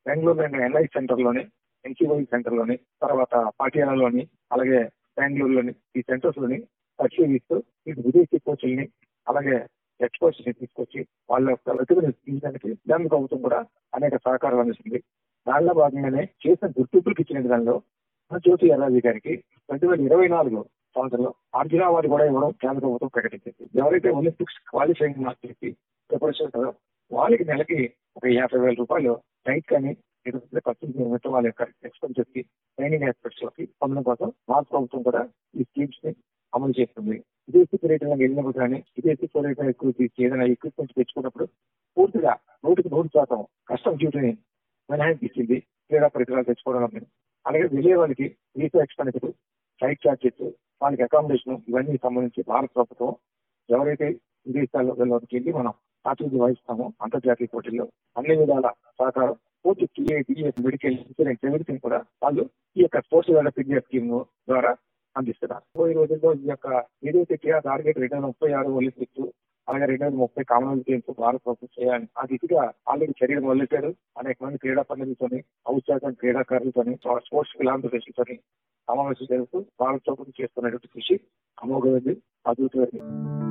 బెంగళూరులోని NI సెంటర్లోని NCY సెంటర్లోని తర్వాత పాటియాలాలోని అలాగే బెంగళూరులోని ఈ సెంటర్స్ లోని పరిశీలిస్తూ ఇటు విదేశీ కోచ్ల్ని అలాగే ఎక్స్పర్ట్స్ ని తీసుకొచ్చి వాళ్ళ యొక్క వెతుకుని తీయడానికి కేంద్ర ప్రభుత్వం కూడా అనేక సహకారాలు అందిస్తుంది దానిలో భాగంగానే చేసిన గుర్తింపులకు ఇచ్చిన దానిలో జ్యోతి ఎర్రాజీ గారికి రెండు వేల ఇరవై నాలుగు సంవత్సరంలో అర్జున అవార్డు కూడా ఇవ్వడం కేంద్ర ప్రభుత్వం ప్రకటించింది ఎవరైతే ఒలింపిక్స్ క్వాలిఫైయింగ్ మార్క్స్ ప్రిపరేషన్ ఉంటారో వాళ్ళకి నెలకి ఒక యాభై వేల రూపాయలు డైట్ కానీ ఇతర ఖర్చు నిమిత్తం వాళ్ళ యొక్క ఎక్స్పెన్సెస్ కి ట్రైనింగ్ ఎక్స్పెక్ట్స్ లోకి పొందడం కోసం భారత ప్రభుత్వం కూడా ఈ స్కీమ్స్ ని అమలు చేస్తుంది విదేశీ పర్యటనకు వెళ్ళినప్పుడు కానీ విదేశీ పర్యటన ఎక్కువ తీసి ఏదైనా ఎక్విప్మెంట్ తెచ్చుకున్నప్పుడు పూర్తిగా నూటికి నూరు శాతం కస్టమ్ డ్యూటీని మినహాయింపు ఇచ్చింది క్రీడా పరికరాలు తెచ్చుకోవడం అలాగే వెళ్ళే వాళ్ళకి వీసా ఎక్స్పెండిచర్ ఫ్లైట్ ఛార్జెస్ వాళ్ళకి అకామిడేషన్ ఇవన్నీ సంబంధించి భారత ప్రభుత్వం ఎవరైతే విదేశాల్లో వెళ్ళడానికి వెళ్ళి మనం ప్రాతినిధ్యం వహిస్తామో అంతర్జాతీయ పోటీల్లో అన్ని విధాల సహకారం పూర్తి TA TS medical insurance everything కూడా వాళ్ళు ఈ యొక్క స్పోర్ట్స్ డెవలప్ ఇండియా స్కీమ్ ద్వారా అందిస్తున్నారు ఈ రోజుల్లో ఈ యొక్క ఏదైతే క్రీడా టార్గెట్ రెండు వేల ముప్పై ఆరు ఒలింపిక్స్ అలాగే రెండు వేల ముప్పై కామన్వెల్త్ గేమ్స్ భారత ప్రభుత్వం చేయాలి ఆ దిశగా ఆల్రెడీ చర్యలు మొదలెట్టారు అనేక మంది క్రీడా పండితులతోని ఔత్సాహం క్రీడాకారులతోని స్పోర్ట్స్ ఫిలాంథ్రపిస్టులతోని సమావేశం జరుగుతూ భారత ప్రభుత్వం చేస్తున్నటువంటి కృషి అమోఘమైంది అద్భుతమైంది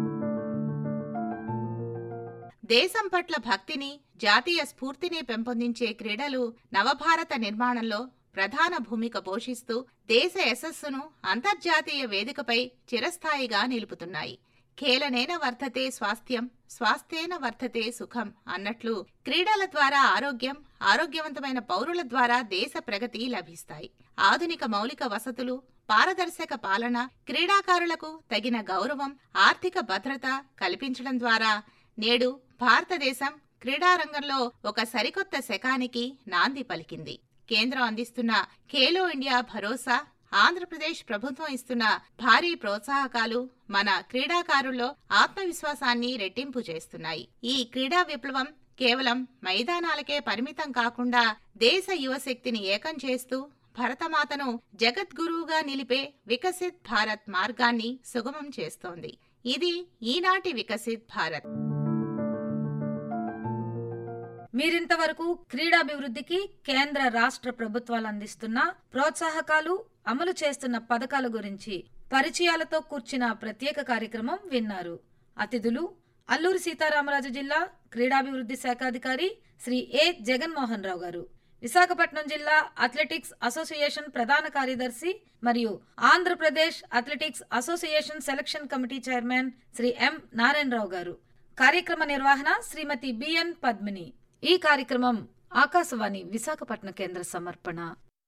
దేశం పట్ల భక్తిని జాతీయ స్ఫూర్తిని పెంపొందించే క్రీడలు నవభారత నిర్మాణంలో ప్రధాన భూమిక పోషిస్తూ దేశ యశస్సును అంతర్జాతీయ వేదికపై చిరస్థాయిగా నిలుపుతున్నాయి ఖేలనేన వర్ధతే స్వాస్థ్యం స్వాస్థ్యేన వర్ధతే సుఖం అన్నట్లు క్రీడల ద్వారా ఆరోగ్యం ఆరోగ్యవంతమైన పౌరుల ద్వారా దేశ ప్రగతి లభిస్తాయి ఆధునిక మౌలిక వసతులు పారదర్శక పాలన క్రీడాకారులకు తగిన గౌరవం ఆర్థిక భద్రత కల్పించడం ద్వారా నేడు భారతదేశం క్రీడారంగంలో ఒక సరికొత్త శకానికి నాంది పలికింది కేంద్రం అందిస్తున్న ఖేలో ఇండియా భరోసా ఆంధ్రప్రదేశ్ ప్రభుత్వం ఇస్తున్న భారీ ప్రోత్సాహకాలు మన క్రీడాకారుల్లో ఆత్మవిశ్వాసాన్ని రెట్టింపు చేస్తున్నాయి ఈ క్రీడా విప్లవం కేవలం మైదానాలకే పరిమితం కాకుండా దేశ యువశక్తిని ఏకం చేస్తూ భరతమాతను జగద్గురువుగా నిలిపే వికసిత్ భారత్ మార్గాన్ని సుగమం చేస్తోంది ఇది ఈనాటి వికసిత్ భారత్ మీరింతవరకు క్రీడాభివృద్ధికి కేంద్ర రాష్ట్ర ప్రభుత్వాలు అందిస్తున్న ప్రోత్సాహకాలు అమలు చేస్తున్న పథకాల గురించి పరిచయాలతో కూర్చిన ప్రత్యేక కార్యక్రమం విన్నారు అతిథులు అల్లూరి సీతారామరాజు జిల్లా క్రీడాభివృద్ధి శాఖాధికారి శ్రీ ఏ జగన్మోహన్ రావు గారు విశాఖపట్నం జిల్లా అథ్లెటిక్స్ అసోసియేషన్ ప్రధాన కార్యదర్శి మరియు Andhra Pradesh athletics association selection committee chairman Shri M Narayana Rao గారు కార్యక్రమ నిర్వహణ శ్రీమతి బిఎన్ పద్మిని ఈ కార్యక్రమం ఆకాశవాణి విశాఖపట్నం కేంద్ర సమర్పణ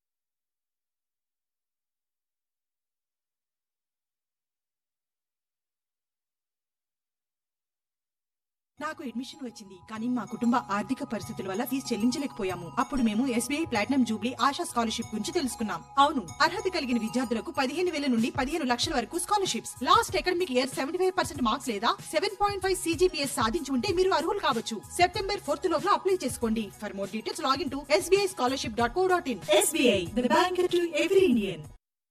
నాకు అడ్మిషన్ వచ్చింది కానీ మా కుటుంబ ఆర్థిక పరిస్థితుల వల్ల ఫీజు చెల్లించలేకపోయాము అప్పుడు మేము SBI platinum jubilee Asha scholarship గురించి తెలుసుకున్నాం అవును అర్హత కలిగిన విద్యార్థులకు పదిహేను వేల నుండి పదిహేను లక్షల వరకు scholarships last academic year seventy five percent marks లేదా సెవెన్ పాయింట్ ఫైవ్ సీజీపీఎస్ సాధించి ఉంటే మీరు అర్హులు కావచ్చు సెప్టెంబర్ ఫోర్త్ లోపల అప్లై చేసుకోండి for more details login to SBI scholarship dot co dot in SBI the bank to every Indian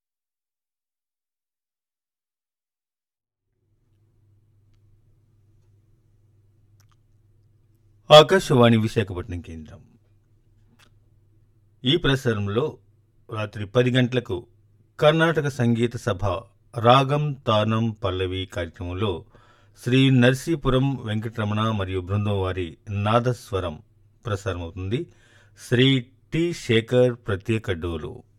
Akashvani Visakhapatnam కేంద్రం ఈ ప్రసారంలో రాత్రి పది గంటలకు కర్ణాటక సంగీత సభ రాగం తానం పల్లవి కార్యక్రమంలో శ్రీ నర్సీపురం వెంకటరమణ మరియు బృందం వారి నాదస్వరం ప్రసారమవుతుంది శ్రీ టి శేఖర్ ప్రత్యేక డోలు